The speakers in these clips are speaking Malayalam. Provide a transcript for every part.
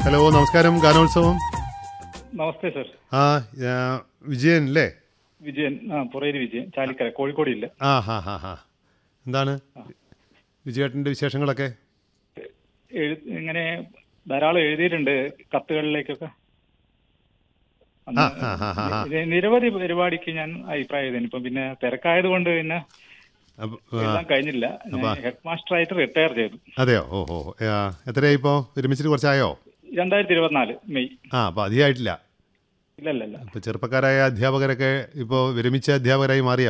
ഹലോ നമസ്കാരം ഗാനോത്സവം നമസ്തേ സർ ആ ആ, വിജയൻ അല്ലേ വിജയൻ ആ പുറേരി വിജയൻ ചാലിക്കര കോഴിക്കോട് ഇല്ല ആ ഹാ ഹാ ഹാ എന്താണ് വിജയേട്ടൻ്റെ വിശേഷങ്ങളൊക്കെ എഴു- ഇങ്ങനെ ധാരാളം എഴുതിയിട്ടുണ്ട് കത്തുകളിലേക്കൊക്കെ അന്ന് ആ, ആ, ആ, ആ, ആ. ഇത് നിരവധി പരിപാടിക്ക് ഞാൻ അഭിപ്രായം എഴുതി ഇപ്പം പിന്നെ തിരക്കായത് കൊണ്ട് പിന്നെ അപ്പ- ആ, എഴുതാൻ കഴിഞ്ഞില്ല ഹെഡ് മാസ്റ്റർ ആയിട്ട് റിട്ടയർ ചെയ്തു അതെയോ ഓ ഓ ആ, എത്രയായി ഇപ്പോൾ ഒരുമിച്ചിട്ട് കുറച്ചായോ രണ്ടായിരത്തി ഇരുപത്തിനാല് മെയ് ആ അപ്പോൾ അധികമായിട്ടില്ല ഇല്ല ഇല്ല ഇല്ല ഇപ്പോൾ ചെറുപ്പക്കാരായ അധ്യാപകരൊക്കെ ഇപ്പോൾ വിരമിച്ച അധ്യാപകരായി മാറിയോ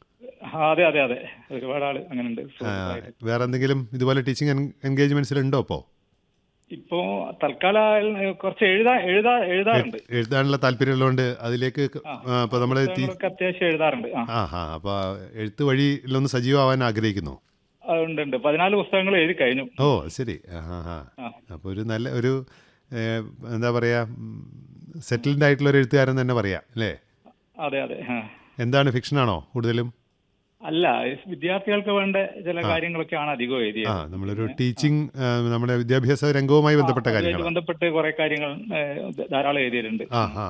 ആ, അതെ അതെ അതെ ഒരുപാട് ആള് അങ്ങനെ ഉണ്ട് ആ, വേറെ എന്തെങ്കിലും ഇതുപോലെ ടീച്ചിങ് എൻഗേജ്മെൻറ്റ്സിലുണ്ടോ ഇപ്പോൾ ഇപ്പോ തൽക്കാലം കുറച്ച് എഴുതാ എഴുതാ എഴുതാറുണ്ട് എഴുതാനുള്ള താല്പര്യമുള്ളതുകൊണ്ട് അതിലേക്ക് ഇപ്പോൾ നമ്മൾ പുസ്തകങ്ങളൊക്കെ അത്യാവശ്യം എഴുതാറുണ്ട് ആ ആ ഹാ അപ്പോൾ എഴുത്ത് വഴിയിലൊന്ന് സജീവമാവാൻ ആഗ്രഹിക്കുന്നു അതുണ്ട് ഉണ്ട് പതിനാല് പുസ്തകങ്ങൾ എഴുതി കഴിഞ്ഞു ഓ ശരി ആ ഹാ ഹാ ആ. അപ്പോൾ ഒരു നല്ല ഒരു ഏ, എന്താ പറയുക സെറ്റിൽഡ് ആയിട്ടുള്ള ഒരു എഴുത്തുകാരൻ തന്നെ പറയാം അല്ലേ അതെ അതെ ആ. എന്താണ് ഫിക്ഷനാണോ കൂടുതലും അല്ല വിദ്യാർത്ഥികൾക്ക് വേണ്ട ചില കാര്യങ്ങളൊക്കെയാണ് അധികം ആ എഴുതിയത് നമ്മളൊരു ടീച്ചിങ് നമ്മുടെ വിദ്യാഭ്യാസ രംഗവുമായി ബന്ധപ്പെട്ട അതുമായിട്ട് കാര്യങ്ങൾ ബന്ധപ്പെട്ട് കുറെ കാര്യങ്ങൾ ഏ, ധാരാളം എഴുതിയിട്ടുണ്ട് ആ ആ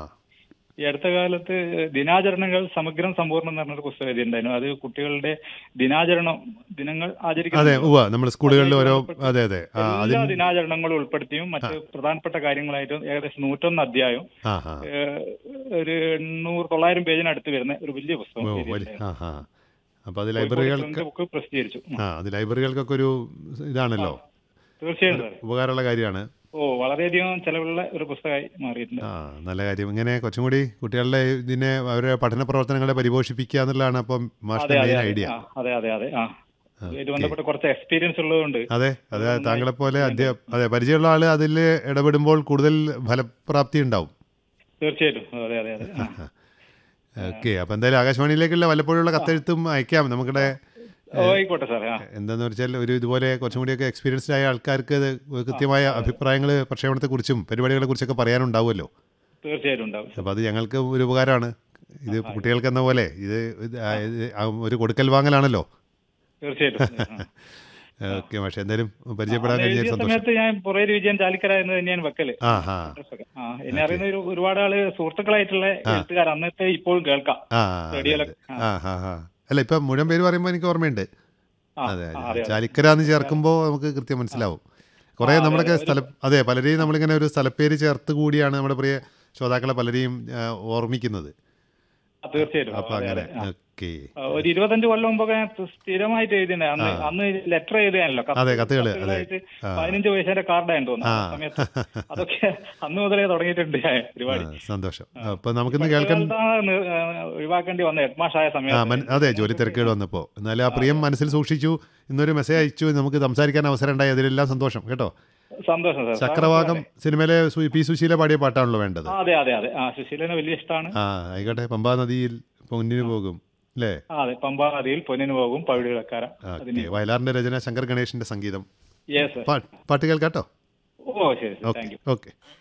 ഈ അടുത്ത കാലത്ത് ദിനാചരണങ്ങൾ സമഗ്രം സമ്പൂർണ്ണം എന്ന് പറഞ്ഞൊരു പുസ്തകം എഴുതിയിട്ടുണ്ടായിരുന്നു അത് കുട്ടികളുടെ ദിനാചരണം ദിനങ്ങൾ അതെ ആചരിക്കുന്ന ഉവ്വ നമ്മൾ സ്കൂളുകളിൽ ഓരോ അതെ അതെ ആ എല്ലാ ദിനാചരണങ്ങളും ഉൾപ്പെടുത്തിയും മറ്റ് പ്രധാനപ്പെട്ട കാര്യങ്ങളായിട്ടും ഏകദേശം നൂറ്റൊന്ന് അധ്യായം ആ ആ ഏ, ഒരു എണ്ണൂറ് തൊള്ളായിരം പേജിനടുത്ത് വരുന്ന ഒരു വലിയ പുസ്തകം ഓ വലിയ എഴുതിയിട്ടുണ്ടായിരുന്നു. ആ ആ അപ്പോൾ അത് ലൈബ്രറികൾക്ക് കോഴിക്കോട് ബുക്ക് പ്രസിദ്ധീകരിച്ചു ആ അത് ലൈബ്രറികൾക്കൊക്കെ ഒരു ഇതാണല്ലോ തീർച്ചയായും സാറേ ഉപകാരമുള്ള കാര്യമാണ് ഓ വളരെയധികം ചെലവുള്ള ഒരു പുസ്തകമായി മാറിയിട്ടുണ്ട് ആ നല്ല കാര്യം ഇങ്ങനെ കുറച്ചും കൂടി കുട്ടികളുടെ ഇതിനെ അവരുടെ പഠന പ്രവർത്തനങ്ങളെ പരിപോഷിപ്പിക്കുക എന്നുള്ളതാണ് അപ്പം അതെ മാസ്റ്റർ അതെ മെയിൻ അതെ ഐഡിയ ആ, അതെ അതെ അതെ ആ ഇത് ബന്ധപ്പെട്ട് കുറച്ച് എക്സ്പീരിയൻസ് ഉള്ളതുകൊണ്ട് അതെ അതെ താങ്കളെ പോലെ അധ്യാ അതെ പരിചയമുള്ള ആള് അതിൽ ഇടപെടുമ്പോൾ കൂടുതൽ ഫലപ്രാപ്തി ഉണ്ടാവും തീർച്ചയായിട്ടും അതെ അതെ അതെ ആ. ഓക്കെ അപ്പം എന്തായാലും ആകാശവാണിയിലേക്കുള്ള വല്ലപ്പോഴുള്ള കത്തെഴുത്തും അയക്കാം നമ്മുടെ ഓ ആയിക്കോട്ടെ സാറേ ആ എന്താന്ന് വെച്ചാൽ ഒരു ഇതുപോലെ കുറച്ചും കൂടിയൊക്കെ എക്സ്പീരിയൻസ്ഡ് ആയ ആൾക്കാർക്ക് ഇത് കൃത്യമായ അഭിപ്രായങ്ങൾ പ്രക്ഷേപണത്തെക്കുറിച്ചും പരിപാടികളെ കുറിച്ചൊക്കെ പറയാനുണ്ടാവുമല്ലോ തീർച്ചയായിട്ടും ഉണ്ടാവും അപ്പോൾ അത് ഞങ്ങൾക്ക് ഒരു ഉപകാരമാണ് ഇത് കുട്ടികൾക്ക് എന്ന പോലെ ഇത് ഇത് ആ, ഇത് ആ ഒരു കൊടുക്കൽ വാങ്ങലാണല്ലോ തീർച്ചയായിട്ടും ആ. ഓക്കെ പക്ഷേ എന്തായാലും പരിചയപ്പെടാൻ അന്ന് കഴിഞ്ഞ എഴുതിയ സന്തോഷം സമയത്ത് ഞാൻ പുറേരി വിജയൻ ചാലിക്കര എന്ന് തന്നെയാണ് വെക്കല് ആ ഹാ ആ എന്നെ അറിയുന്ന ഒരു ഒരുപാട് ആള് സുഹൃത്തുക്കളായിട്ടുള്ള എഴുത്തുകാർ അന്നത്തെ ഇപ്പോഴും കേൾക്കാം ആ അതെ, റേഡിയോയിലൊക്കെ അതെ. ആ ഹാ ഹാ അല്ല ഇപ്പം മുഴുവൻ പേര് പറയുമ്പോൾ എനിക്ക് ഓർമ്മയുണ്ട് ആ, അതെ ആ, അതെ ചാലിക്കര എന്ന് ചേർക്കുമ്പോൾ നമുക്ക് കൃത്യം മനസ്സിലാവും കുറേ നമ്മുടെയൊക്കെ സ്ഥലം അതെ പലരെയും നമ്മളിങ്ങനെ ഒരു സ്ഥലപ്പേര് ചേർത്ത് കൂടിയാണ് നമ്മുടെ പ്രിയ ശ്രോതാക്കളെ പലരെയും ആ, ഓർമ്മിക്കുന്നത് ആ, തീർച്ചയായിട്ടും അപ്പം അതെ, അങ്ങനെ അതെ. ആ. ഓക്കെ ആ, ഒരു ഇരുപത്തഞ്ച് കൊല്ലം മുമ്പൊക്കെ ഞാൻ സ്ഥിരമായിട്ട് എഴുതിയുണ്ട് അന്ന് അന്ന് ലെറ്റർ എഴുതിയാണല്ലോ കത്ത് അതെ, കത്തുകള്, അതെ. കത്തുകളായിട്ട് പതിനഞ്ച് പൈസയുടെ കാർഡായെന്ന് തോന്നുന്നു ആ സമയത്ത് അതൊക്കെ അന്ന് മുതലേ തുടങ്ങിയിട്ടുണ്ട് ഞാൻ ഒരുപാട് സന്തോഷം അപ്പം നമുക്കിന്ന് കേൾക്കാൻ ഇതാണ് നി- ആ, ഒഴിവാക്കേണ്ടി വന്ന ഹെഡ്മാഷായ ആ സമയത്ത് മൻ അതെ ജോലി തിരക്കുകൾ വന്നപ്പോൾ എന്നാലും ആ പ്രിയം മനസ്സിൽ സൂക്ഷിച്ചു ഇന്നൊരു മെസ്സേജ് അയച്ചു നമുക്ക് സംസാരിക്കാൻ അവസരം ഉണ്ടായി അതിലെല്ലാം സന്തോഷം കേട്ടോ സന്തോഷം സാർ ചക്രവാകം സിനിമയിലെ സു- പി സുശീല പാടിയ പാട്ടാണല്ലോ വേണ്ടത് ആ, അതെ അതെ അതെ ആ സുശീലനെ വലിയ ഇഷ്ടമാണ് ആ ആയിക്കോട്ടെ പമ്പാ നദിയിൽ പൊന്നിന് പോകും അല്ലേ ആ അതെ പമ്പാ നദിയിൽ പൊന്നിന് പോകും പഴുടി വെക്കാര ഓക്കെ വയലാറിന്റെ രചന ശങ്കർ ഗണേഷിന്റെ സംഗീതം യെസ് പാ- പാട്ട് കേൾക്കാട്ടോ ഓ ശരി ശരി ഓക്കെ താങ്ക് യു ഓക്കെ